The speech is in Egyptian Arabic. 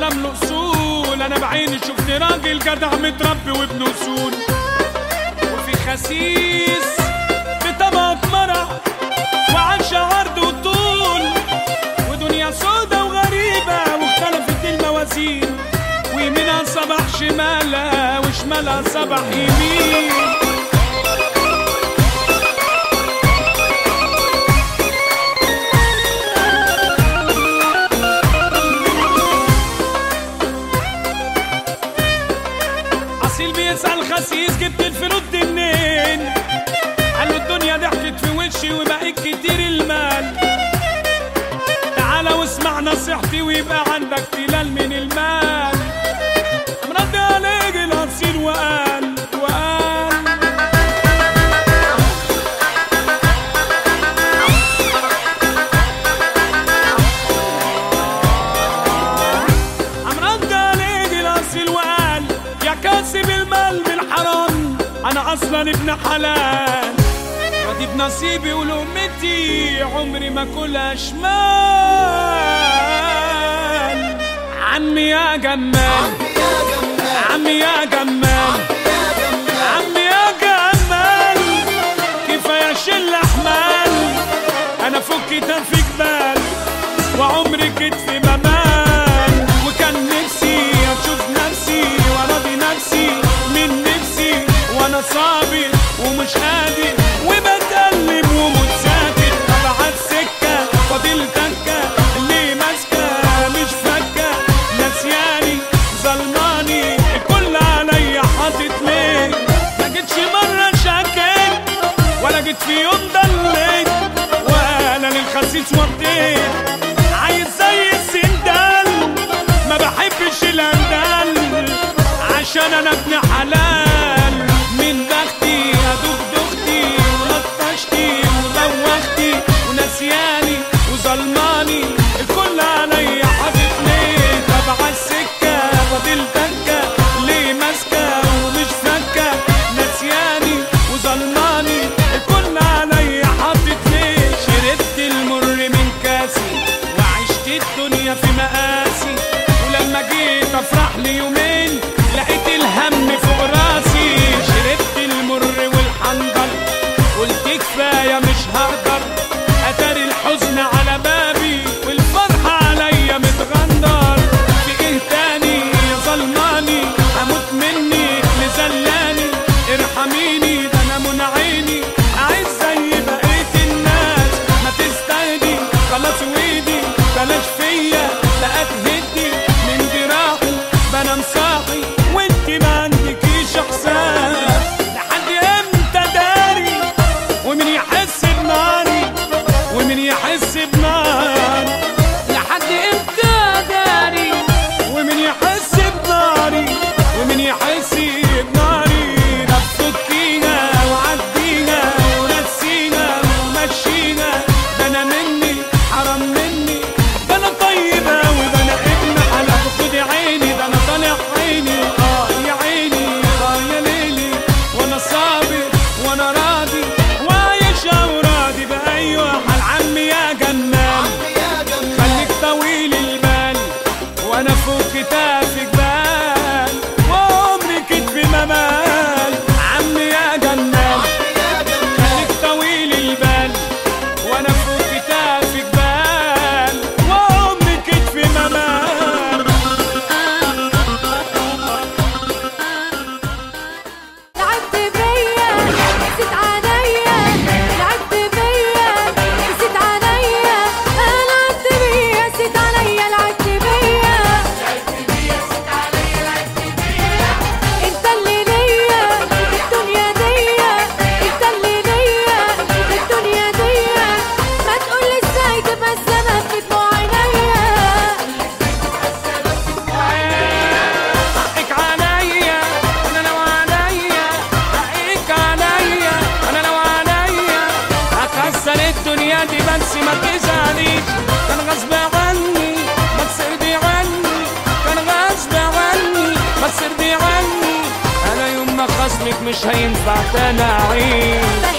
محترم له اصول انا بعيني شفت راجل جدع متربي وابن اصول وفي خسيس بطبق مرع وعاش عرض وطول ودنيا سودا وغريبة واختلفت الموازين ويمينها صبح شمالها وشمالها صبح يمين اصيل بيسأل خسيس جبت الفلوس دي منين قال له الدنيا ضحكت في وشي وبقيت كتير المال تعالى واسمع نصيحتي ويبقى عندك تلال من المال مرد عليك الاصيل وقال وقال عم رد عليك الاصيل وقال يا كاسب المال بالحرام انا اصلا ابن حلال راضي بنصيبي ولقمتي عمري ما كلها شمال عمي يا جمال عمي يا جمال عمي يا جمال كفايه شل احمال انا فكي في جبال وعمري كتفي ممال وكان نفسي اشوف نفسي وراضي نفسي من نفسي وانا صابر ومش قادر وبتقلب ومتساكت طبعا السكه فاضل تكه اللي ماسكه مش فكه نسياني ظلماني الكل عليا حاطط ليه ما جيتش مره شكيت ولا جيت في يوم ضليت ولا للخسيس وطيت عايز زي السندال ما بحبش الاندال عشان انا ابن حلال من بختي ادوب دختي ولطشتي ودوختي ونسياني وظلماني الكل عليا حاطط ليه تبع السكه فاضل تكه ليه ماسكه ومش فكه نسياني وظلماني الكل عليا حاطط ليه شربت المر من كاسي وعشت الدنيا في مقاسي ولما جيت افرح لي يومين لقيت الهم فوق راسي شربت المر والحنجر قلت كفايه مش هقدر اتاري الحزن على بابي والفرحه عليا متغندر في ايه تاني يا ظلماني هموت مني مزلاني ارحميني ده انا من عيني عايز زي بقية الناس ما تستهدي خلاص ويدي بلاش فيا لا تهدي من جراحي بنام صاحي وانت ما عندكيش احساس لحد امتى داري ومن يحس بناري ومن يحس بناري لحد امتى داري ومن يحس بناري ومن يحس بناري طب فكينا وعدينا ونسينا ومشينا ده انا مني حرام مني ده انا طيبة وده انا ابن حلال خد عيني ده انا طالع عيني اه يا عيني اه يا ليلي وانا صابر وانا راضي وعايش وراضي بايوه حال عمي يا جمال خليك طويل البال وانا فوق كتافي جبال وعمري كتفي ممال عمي يا جمال خليك طويل البال وانا فوق كتافي جبال وعمري كتفي ممال لعبت بيا نسيت عليا لعبت بيا نسيت عليا لعبت بيا نسيت عليا لعبت بيا انت اللي ليا الدنيا ديا انت اللي ليا الدنيا ديا ما تقولي ازاي تبقى السما في دموع عينيا حقك عليا انا لو عليا حقك عليا انا لو عليا هكسر الدنيا دي بس ما تزعليش كان غصب عني ما تسردي عني كان غصب عني ما تسردي عني انا يوم ما خصمك مش هينفع تاني اعيش